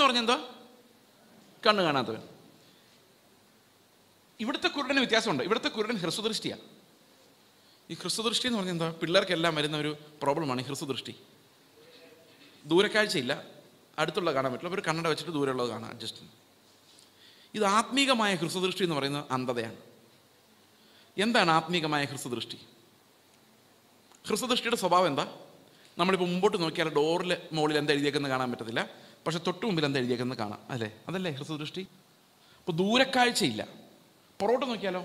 എന്ന് പറഞ്ഞ എന്താ കണ്ണ് കാണാത്തവൻ ഇവിടുത്തെ കുരുടന് വ്യത്യാസമുണ്ട് ഇവിടുത്തെ കുരുടൻ ഹ്രസ്വദൃഷ്ടിയാണ് ഈ ഹ്രസ്വദൃഷ്ടി എന്ന് പറഞ്ഞാൽ എന്താ പിള്ളേർക്കെല്ലാം വരുന്ന ഒരു പ്രോബ്ലമാണ് ഈ ഹ്രസ്വദൃഷ്ടി ദൂരക്കാഴ്ചയില്ല അടുത്തുള്ള കാണാൻ പറ്റില്ല ഒരു കണ്ണട വെച്ചിട്ട് ദൂരമുള്ളത് കാണാം അഡ്ജസ്റ്റ് ഇത് ആത്മീകമായ ഹ്രസ്വദൃഷ്ടി എന്ന് പറയുന്നത് അന്ധതയാണ് എന്താണ് ആത്മീകമായ ഹ്രസ്വദൃഷ്ടി ഹ്രസ്വദൃഷ്ടിയുടെ സ്വഭാവം എന്താ നമ്മളിപ്പോൾ മുമ്പോട്ട് നോക്കിയാൽ ഡോറിൽ മുകളിൽ എന്താ എഴുതിയേക്കുന്നത് കാണാൻ പറ്റത്തില്ല പക്ഷെ തൊട്ട് മുമ്പിൽ എന്താ എഴുതിയേക്കുന്നത് കാണാം അല്ലേ അതല്ലേ ഹ്രസ്വദൃഷ്ടി അപ്പോൾ ദൂരക്കാഴ്ചയില്ല പുറകോട്ട് നോക്കിയാലോ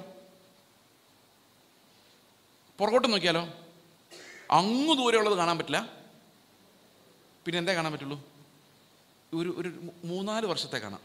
പുറകോട്ട് നോക്കിയാലോ അങ്ങ് ദൂരെയുള്ളത് കാണാൻ പറ്റില്ല പിന്നെ എന്താ കാണാൻ പറ്റുള്ളൂ ഒരു ഒരു മൂന്നാല് വർഷത്തെ കാണാം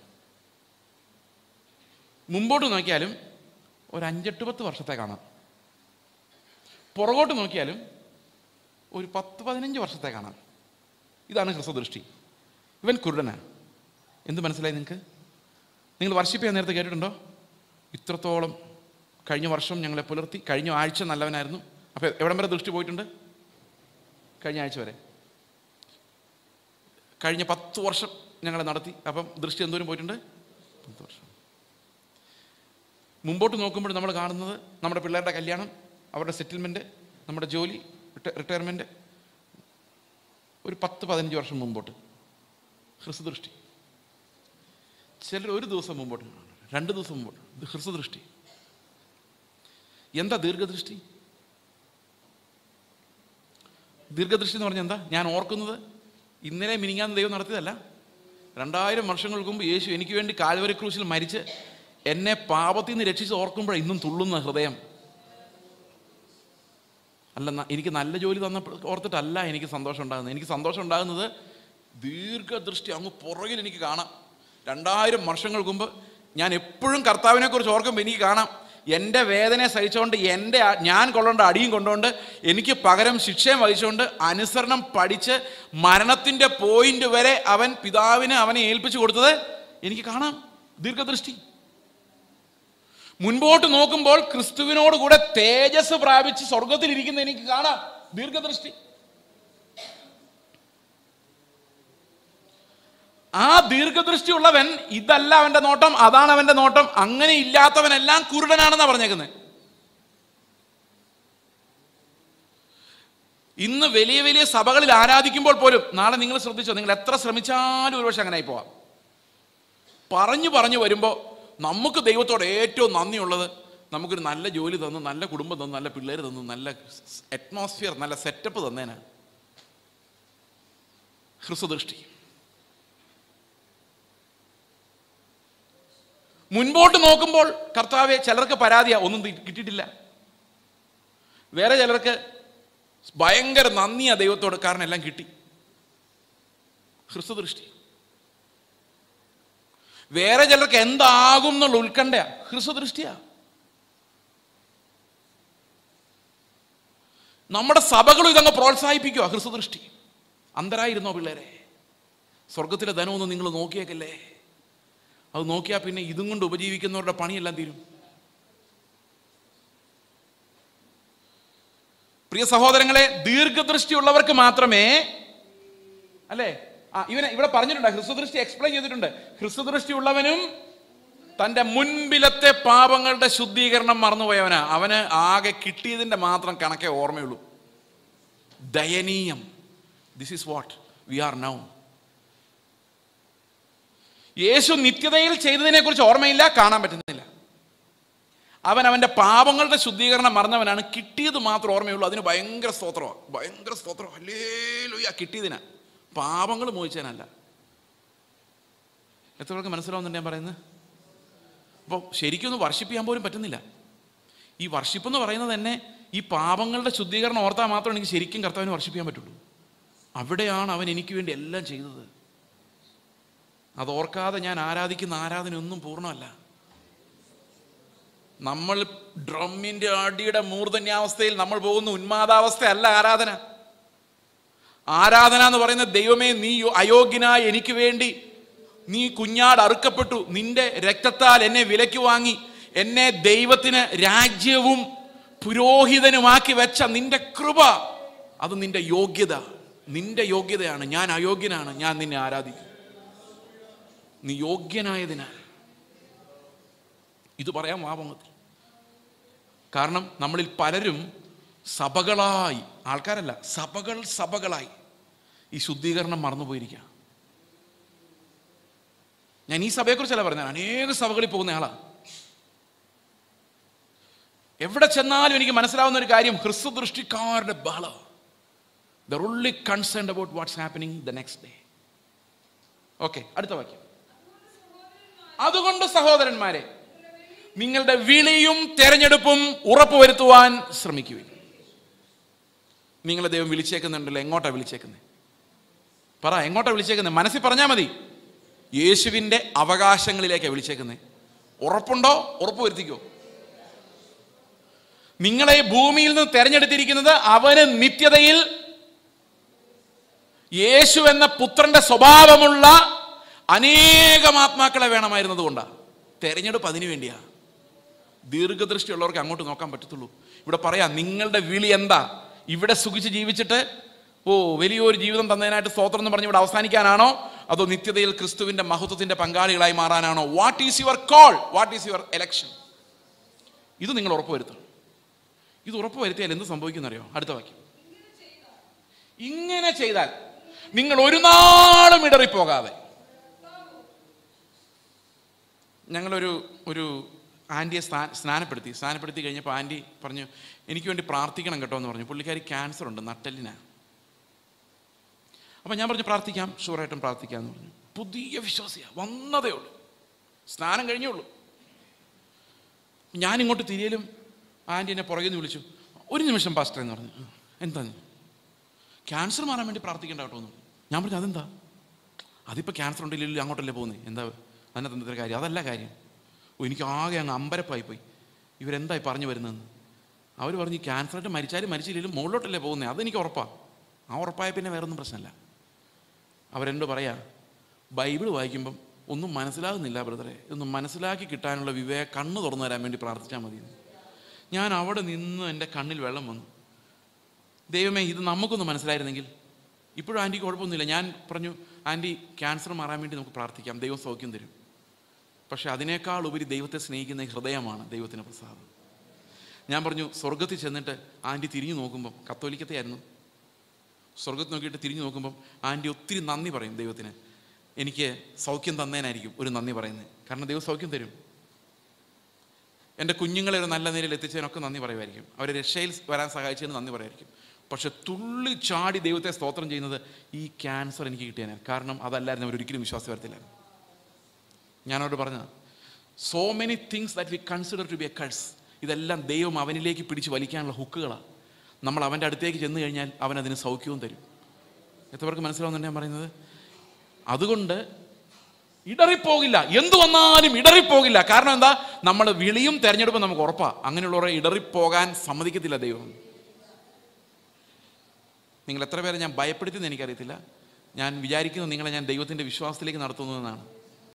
മുമ്പോട്ട് നോക്കിയാലും ഒരു അഞ്ചെട്ട് പത്ത് വർഷത്തെ കാണാം പുറകോട്ട് നോക്കിയാലും ഒരു പത്ത് പതിനഞ്ച് വർഷത്തെ കാണാം ഇതാണ് ഹ്രസ്വദൃഷ്ടി ഇവൻ കുരുടനാണ് എന്ത് മനസ്സിലായി നിങ്ങൾക്ക് നിങ്ങൾ വർഷിപ്പ് ചെയ്യാൻ നേരത്തെ കേട്ടിട്ടുണ്ടോ ഇത്രത്തോളം കഴിഞ്ഞ വർഷം ഞങ്ങളെ പുലർത്തി കഴിഞ്ഞ ആഴ്ച നല്ലവനായിരുന്നു അപ്പോൾ എവിടം വരെ ദൃഷ്ടി പോയിട്ടുണ്ട് കഴിഞ്ഞ ആഴ്ച വരെ കഴിഞ്ഞ പത്ത് വർഷം ഞങ്ങളെ നടത്തി അപ്പം ദൃഷ്ടി എന്തോരം പോയിട്ടുണ്ട് പത്ത് വർഷം മുമ്പോട്ട് നോക്കുമ്പോൾ നമ്മൾ കാണുന്നത് നമ്മുടെ പിള്ളേരുടെ കല്യാണം അവരുടെ സെറ്റിൽമെൻറ്റ് നമ്മുടെ ജോലി റിട്ടയർമെൻറ്റ് ഒരു പത്ത് പതിനഞ്ച് വർഷം മുമ്പോട്ട് ഹ്രസ്വദൃഷ്ടി ചിലർ ഒരു ദിവസം മുമ്പോട്ട് കാണും രണ്ട് ദിവസം മുമ്പോട്ട് ഇത് ഹ്രസ്വദൃഷ്ടി എന്താ ദീർഘദൃഷ്ടി ദീർഘദൃഷ്ടി എന്ന് പറഞ്ഞാൽ എന്താ ഞാൻ ഓർക്കുന്നത് ഇന്നലെ മിനിങ്ങാന്ന് ദൈവം നടത്തിയതല്ല രണ്ടായിരം വർഷങ്ങൾക്ക് മുമ്പ് യേശു എനിക്ക് വേണ്ടി കാൽവരി ക്രൂശിൽ മരിച്ച് എന്നെ പാപത്തിൽ നിന്ന് രക്ഷിച്ച് ഓർക്കുമ്പോൾ ഇന്നും തുള്ളുന്ന ഹൃദയം അല്ല ന- എനിക്ക് നല്ല ജോലി തന്നപ്പോൾ ഓർത്തിട്ടല്ല എനിക്ക് സന്തോഷം ഉണ്ടാകുന്നത് എനിക്ക് സന്തോഷം ഉണ്ടാകുന്നത് ദീർഘദൃഷ്ടി അങ്ങ് പുറകിൽ എനിക്ക് കാണാം രണ്ടായിരം വർഷങ്ങൾക്ക് മുമ്പ് ഞാൻ എപ്പോഴും കർത്താവിനെ കുറിച്ച് ഓർക്കുമ്പോൾ എനിക്ക് കാണാം എൻ്റെ വേദനയെ സഹിച്ചുകൊണ്ട് എൻ്റെ ആ- ഞാൻ കൊള്ളേണ്ട അടിയും കൊണ്ടുകൊണ്ട് എനിക്ക് പകരം ശിക്ഷയും വഹിച്ചുകൊണ്ട് അനുസരണം പഠിച്ച് മരണത്തിൻ്റെ പോയിന്റ് വരെ അവൻ പിതാവിന് അവനെ ഏൽപ്പിച്ചു കൊടുത്തത് എനിക്ക് കാണാം ദീർഘദൃഷ്ടി മുൻപോട്ട് നോക്കുമ്പോൾ ക്രിസ്തുവിനോട് കൂടെ തേജസ് പ്രാപിച്ച് സ്വർഗത്തിൽ ഇരിക്കുന്ന എനിക്ക് കാണാം ദീർഘദൃഷ്ടി ആ ദീർഘദൃഷ്ടി ഉള്ളവൻ ഇതല്ല അവന്റെ നോട്ടം അതാണ് അവന്റെ നോട്ടം അങ്ങനെ ഇല്ലാത്തവനെല്ലാം കുരുടനാണെന്നാ പറഞ്ഞേക്കുന്നത് ഇന്ന് വലിയ വലിയ സഭകളിൽ ആരാധിക്കുമ്പോൾ പോലും നാളെ നിങ്ങൾ ശ്രദ്ധിച്ചോ നിങ്ങൾ എത്ര ശ്രമിച്ചാലും ഒരുപക്ഷെ അങ്ങനെ ആയി പോവാം പറഞ്ഞു പറഞ്ഞു വരുമ്പോൾ നമുക്ക് ദൈവത്തോട് ഏറ്റവും നന്ദിയുള്ളത് നമുക്കൊരു നല്ല ജോലി തന്നു നല്ല കുടുംബം തന്നു നല്ല പിള്ളേർ തന്നു നല്ല അറ്റ്മോസ്ഫിയർ നല്ല സെറ്റപ്പ് തന്നേനാ ഹ്രസ്വദൃഷ്ടി മുൻപോട്ട് നോക്കുമ്പോൾ കർത്താവെ ചിലർക്ക് പരാതിയാ ഒന്നും തി- കിട്ടിയിട്ടില്ല വേറെ ചിലർക്ക് ഭയങ്കര നന്ദിയാ ദൈവത്തോട് കാരണം എല്ലാം കിട്ടി ഹ്രസ്വദൃഷ്ടി വേറെ ചിലർക്ക് എന്താകും എന്നുള്ള ഉത്കണ്ഠയാ ഹ്രസ്വദൃഷ്ടിയാ നമ്മുടെ സഭകളും ഇതങ്ങ് പ്രോത്സാഹിപ്പിക്കുക ഹ്രസ്വദൃഷ്ടി അന്തരായിരുന്നോ പിള്ളേരെ സ്വർഗത്തിലെ ധനമൊന്നും നിങ്ങൾ നോക്കിയേക്കല്ലേ അത് നോക്കിയാൽ പിന്നെ ഇതും കൊണ്ട് ഉപജീവിക്കുന്നവരുടെ പണിയെല്ലാം തീരും പ്രിയ സഹോദരങ്ങളെ ദീർഘദൃഷ്ടിയുള്ളവർക്ക് മാത്രമേ അല്ലേ ആ ഇവനെ ഇവിടെ പറഞ്ഞിട്ടുണ്ട് ഹ്രസ്വദൃഷ്ടി എക്സ്പ്ലെയിൻ ചെയ്തിട്ടുണ്ട് ഹ്രസ്വദൃഷ്ടി ഉള്ളവനും തൻ്റെ മുൻപിലത്തെ പാപങ്ങളുടെ ശുദ്ധീകരണം മറന്നുപോയവനാ അവന് ആകെ കിട്ടിയതിൻ്റെ മാത്രം കണക്കേ ഓർമ്മയുള്ളൂ ദയനീയം this is what we are now യേശു നിത്യതയിൽ ചെയ്തതിനെ കുറിച്ച് ഓർമ്മയില്ല കാണാൻ പറ്റുന്നില്ല അവൻ അവൻ്റെ പാപങ്ങളുടെ ശുദ്ധീകരണം മറന്നവനാണ് കിട്ടിയത് മാത്രം ഓർമ്മയുള്ളൂ അതിന് ഭയങ്കര സ്തോത്രമാണ് ഭയങ്കര സ്തോത്രം അല്ലേ ലുയ്യ കിട്ടിയതിനാ പാപങ്ങൾ മോഹിച്ചതിനല്ല എത്ര പേർക്ക് മനസ്സിലാവുന്നുണ്ട് ഞാൻ പറയുന്നത് അപ്പോൾ ശരിക്കൊന്ന് വർഷിപ്പ് ചെയ്യാൻ പോലും പറ്റുന്നില്ല ഈ വർഷിപ്പ് എന്ന് പറയുന്നത് തന്നെ ഈ പാപങ്ങളുടെ ശുദ്ധീകരണം ഓർത്താൽ മാത്രമേ എനിക്ക് ശരിക്കും കർത്താവിന് വർഷിപ്പ് ചെയ്യാൻ പറ്റുള്ളൂ അവിടെയാണ് അവൻ എനിക്ക് വേണ്ടി എല്ലാം ചെയ്തത് അത് ഓർക്കാതെ ഞാൻ ആരാധിക്കുന്ന ആരാധന ഒന്നും പൂർണ്ണമല്ല നമ്മൾ ഡ്രമ്മിന്റെ അടിയുടെ മൂർധന്യാവസ്ഥയിൽ നമ്മൾ പോകുന്ന ഉന്മാദാവസ്ഥയല്ല ആരാധന ആരാധന എന്ന് പറയുന്നത് ദൈവമേ നീ അയോഗ്യനായ എനിക്ക് വേണ്ടി നീ കുഞ്ഞാട് അറുക്കപ്പെട്ടു നിന്റെ രക്തത്താൽ എന്നെ വിലയ്ക്ക് വാങ്ങി എന്നെ ദൈവത്തിന് രാജ്യവും പുരോഹിതനുമാക്കി വെച്ച നിന്റെ കൃപ അത് നിന്റെ യോഗ്യത നിന്റെ യോഗ്യതയാണ് ഞാൻ അയോഗ്യനാണ് ഞാൻ നിന്നെ ആരാധിക്കും നീ യോഗ്യനായതിനാൽ ഇത് പറയാം വാപങ്ങത്തിൽ കാരണം നമ്മളിൽ പലരും സഭകളായി ആൾക്കാരല്ല സഭകൾ സഭകളായി ഈ ശുദ്ധീകരണം മറന്നുപോയിരിക്കുക ഞാൻ ഈ സഭയെക്കുറിച്ചല്ല പറഞ്ഞത് അനേക സഭകളിൽ പോകുന്ന ആളാ എവിടെ ചെന്നാലും എനിക്ക് മനസ്സിലാവുന്ന ഒരു കാര്യം ക്രിസ്തു ദൃഷ്ടിക്കാരുടെ ബഹള they're only concerned about what's happening the next day okay അടുത്ത വാക്യം അതുകൊണ്ട് സഹോദരന്മാരെ നിങ്ങളുടെ വിളിയും തെരഞ്ഞെടുപ്പും ഉറപ്പുവരുത്തുവാൻ ശ്രമിക്കുവിൻ നിങ്ങളെ ദൈവം വിളിച്ചേക്കുന്നുണ്ടല്ലോ എങ്ങോട്ടാ വിളിച്ചേക്കുന്നത് പറ എങ്ങോട്ടാ വിളിച്ചേക്കുന്നത് മനസ്സിൽ പറഞ്ഞാൽ മതി യേശുവിൻ്റെ അവകാശങ്ങളിലേക്കാണ് വിളിച്ചേക്കുന്നത് ഉറപ്പുണ്ടോ ഉറപ്പ് വരുത്തിക്കോ നിങ്ങളെ ഭൂമിയിൽ നിന്ന് തെരഞ്ഞെടുത്തിരിക്കുന്നത് അവന് നിത്യതയിൽ യേശു എന്ന പുത്രന്റെ സ്വഭാവമുള്ള അനേകം ആത്മാക്കളെ വേണമായിരുന്നത് കൊണ്ടാണ് തെരഞ്ഞെടുപ്പ് അതിനു വേണ്ടിയാ ദീർഘദൃഷ്ടിയുള്ളവർക്ക് അങ്ങോട്ട് നോക്കാൻ പറ്റത്തുള്ളൂ ഇവിടെ പറയാം നിങ്ങളുടെ വിളി എന്താ ഇവിടെ സുഖിച്ച് ജീവിച്ചിട്ട് ഓ വലിയൊരു ജീവിതം തന്നതിനായിട്ട് സ്തോത്രം എന്ന് പറഞ്ഞ് ഇവിടെ അവസാനിക്കാനാണോ അതോ നിത്യതയിൽ ക്രിസ്തുവിന്റെ മഹത്വത്തിന്റെ പങ്കാളികളായി മാറാനാണോ what is your call what is your election ഇത് നിങ്ങൾ ഉറപ്പുവരുത്തണം ഇത് ഉറപ്പുവരുത്തിയാൽ എന്ത് സംഭവിക്കുന്നറിയോ അടുത്ത വാക്യം ഇങ്ങനെ ചെയ്താൽ നിങ്ങൾ ഒരു നാളും ഇടറിപ്പോകാതെ ഞങ്ങളൊരു ഒരു ആൻറ്റിയെ സ്നാ സ്നാനപ്പെടുത്തി സ്നാനപ്പെടുത്തി കഴിഞ്ഞപ്പോൾ ആൻറ്റി പറഞ്ഞു എനിക്ക് വേണ്ടി പ്രാർത്ഥിക്കണം കേട്ടോ എന്ന് പറഞ്ഞു പുള്ളിക്കാരി ക്യാൻസർ ഉണ്ട് നട്ടലിന് അപ്പം ഞാൻ പറഞ്ഞു പ്രാർത്ഥിക്കാം ഷുവറായിട്ടും പ്രാർത്ഥിക്കാം എന്ന് പറഞ്ഞു പുതിയ വിശ്വാസിയാണ് വന്നതേ ഉള്ളൂ സ്നാനം കഴിഞ്ഞേ ഉള്ളൂ ഞാൻ ഇങ്ങോട്ട് തിരിയലും ആൻറ്റി എന്നെ പുറകിൽ നിന്ന് വിളിച്ചു ഒരു നിമിഷം പാസ്റ്റർ എന്ന് പറഞ്ഞു "ആ, എന്താ ക്യാൻസർ മാറാൻ വേണ്ടി പ്രാർത്ഥിക്കേണ്ട കേട്ടോ എന്ന് പറഞ്ഞു. ഞാൻ പറഞ്ഞു അതെന്താ അതിപ്പോൾ ക്യാൻസർ ഉണ്ടെങ്കിലും അങ്ങോട്ടല്ലേ പോകുന്നത് എന്താ അതിനകത്ത് എന്താ കാര്യം അതല്ല കാര്യം ഓ എനിക്ക് ആകെ അങ്ങ് അമ്പരപ്പായി പോയി ഇവരെന്തായി പറഞ്ഞു വരുന്നതെന്ന് അവർ പറഞ്ഞു ഈ ക്യാൻസറായിട്ട് മരിച്ചാലും മരിച്ചില്ലെങ്കിലും മുകളിലോട്ടല്ലേ പോകുന്നത് അതെനിക്ക് ഉറപ്പാണ് ആ ഉറപ്പായ പിന്നെ വേറൊന്നും പ്രശ്നമല്ല അവരെന്നോട് പറയാ ബൈബിൾ വായിക്കുമ്പം ഒന്നും മനസ്സിലാകുന്നില്ല ബ്രദറെ ഇതൊന്നും മനസ്സിലാക്കി കിട്ടാനുള്ള വിവേക കണ്ണ് തുറന്നു തരാൻ വേണ്ടി പ്രാർത്ഥിച്ചാൽ മതി എന്ന്. ഞാൻ അവിടെ നിന്ന് എൻ്റെ കണ്ണിൽ വെള്ളം വന്നു ദൈവമേ ഇത് നമുക്കൊന്ന് മനസ്സിലായിരുന്നെങ്കിൽ ഇപ്പോഴും ആൻറ്റിക്ക് കുഴപ്പമൊന്നുമില്ല ഞാൻ പറഞ്ഞു ആൻറ്റി ക്യാൻസർ മാറാൻ വേണ്ടി നമുക്ക് പ്രാർത്ഥിക്കാം ദൈവം സൗഖ്യം തരും പക്ഷെ അതിനേക്കാൾ ഉപരി ദൈവത്തെ സ്നേഹിക്കുന്ന ഈ ഹൃദയമാണ് ദൈവത്തിന് പ്രസാദം ഞാൻ പറഞ്ഞു സ്വർഗത്തിൽ ചെന്നിട്ട് ആൻറ്റി തിരിഞ്ഞു നോക്കുമ്പം കത്തോലിക്കത്തെയായിരുന്നു സ്വർഗത്തിൽ നോക്കിയിട്ട് തിരിഞ്ഞു നോക്കുമ്പം ആൻറ്റി ഒത്തിരി നന്ദി പറയും ദൈവത്തിന് എനിക്ക് സൗഖ്യം തന്നേനായിരിക്കും ഒരു നന്ദി പറയുന്നത് കാരണം ദൈവം സൗഖ്യം തരും എൻ്റെ കുഞ്ഞുങ്ങളെ ഒരു നല്ല നിലയിൽ എത്തിച്ചതിനൊക്കെ നന്ദി പറയുമായിരിക്കും അവരെ രക്ഷയിൽ വരാൻ സഹായിച്ചതിന് നന്ദി പറയുമായിരിക്കും പക്ഷെ തുള്ളി ചാടി ദൈവത്തെ സ്തോത്രം ചെയ്യുന്നത് ഈ ക്യാൻസർ എനിക്ക് കിട്ടിയാൽ കാരണം അതല്ലായിരുന്നു അവരൊരിക്കലും വിശ്വാസം വരത്തില്ല ഞാനവരോട് പറഞ്ഞ so many things that we consider to be a curse ഇതെല്ലാം ദൈവം അവനിലേക്ക് പിടിച്ച് വലിക്കാനുള്ള ഹുക്കുകളാണ് നമ്മൾ അവൻ്റെ അടുത്തേക്ക് ചെന്ന് കഴിഞ്ഞാൽ അവൻ അതിന് സൗഖ്യവും തരും എത്ര പേർക്ക് മനസ്സിലാവുന്നുണ്ട് ഞാൻ പറയുന്നത് അതുകൊണ്ട് ഇടറിപ്പോകില്ല എന്തു വന്നാലും ഇടറിപ്പോകില്ല കാരണം എന്താ നമ്മൾ വിളിയും തെരഞ്ഞെടുപ്പും നമുക്ക് ഉറപ്പാ അങ്ങനെയുള്ളവരെ ഇടറിപ്പോകാൻ സമ്മതിക്കത്തില്ല ദൈവം നിങ്ങൾ എത്ര പേരെ ഞാൻ ഭയപ്പെടുത്തിയെന്ന് എനിക്കറിയത്തില്ല ഞാൻ വിചാരിക്കുന്നത് നിങ്ങളെ ഞാൻ ദൈവത്തിൻ്റെ വിശ്വാസത്തിലേക്ക് നടത്തുന്നു എന്നാണ്